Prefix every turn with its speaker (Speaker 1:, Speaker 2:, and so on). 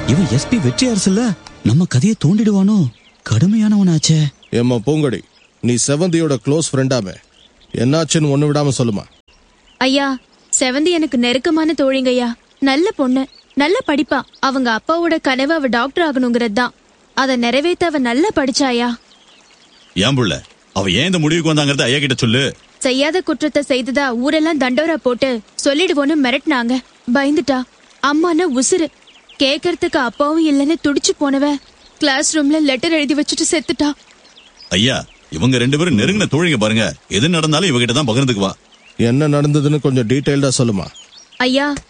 Speaker 1: இவன் எஸ்பி வெற்றி அரசுல நம்ம கதையை தோண்டிடுவானோ கடுமையானவனாச்சே
Speaker 2: ஏம்மா பூங்கொடி நீ செவந்தியோட க்ளோஸ் ஃப்ரெண்டாமே என்னாச்சுன்னு ஒண்ணு விடாம சொல்லுமா
Speaker 3: ஐயா செவந்தி எனக்கு நெருக்கமான தோழிங்கய்யா நல்ல பொண்ணு நல்ல படிப்பா அவங்க அப்பாவோட கனவு அவ டாக்டர் ஆகணுங்கிறது தான் அதை நிறைவேத்த அவ நல்லா படிச்சாயா
Speaker 4: ஏன் புள்ள அவ ஏன் இந்த முடிவுக்கு வந்தாங்கறத ஐயா கிட்ட சொல்லு
Speaker 3: செய்யாத குற்றத்தை செய்ததா ஊரெல்லாம் தண்டோரா போட்டு சொல்லிடுவோன்னு மிரட்டினாங்க பயந்துட்டா அம்மானா உசுரு கேக்கறதுக்கு அப்பாவும் இல்லைன்னு துடிச்சு போனவ கிளாஸ் ரூம்ல லெட்டர் எழுதி வச்சுட்டு செத்துட்டா
Speaker 4: ஐயா இவங்க ரெண்டு பேரும் நெருங்கின தோழிங்க பாருங்க எது நடந்தாலும் இவகிட்ட தான் பகிர்ந்துக்குவா
Speaker 2: என்ன நடந்ததுன்னு கொஞ்சம் டீட்டெயில்டா சொல்லுமா
Speaker 3: ஐயா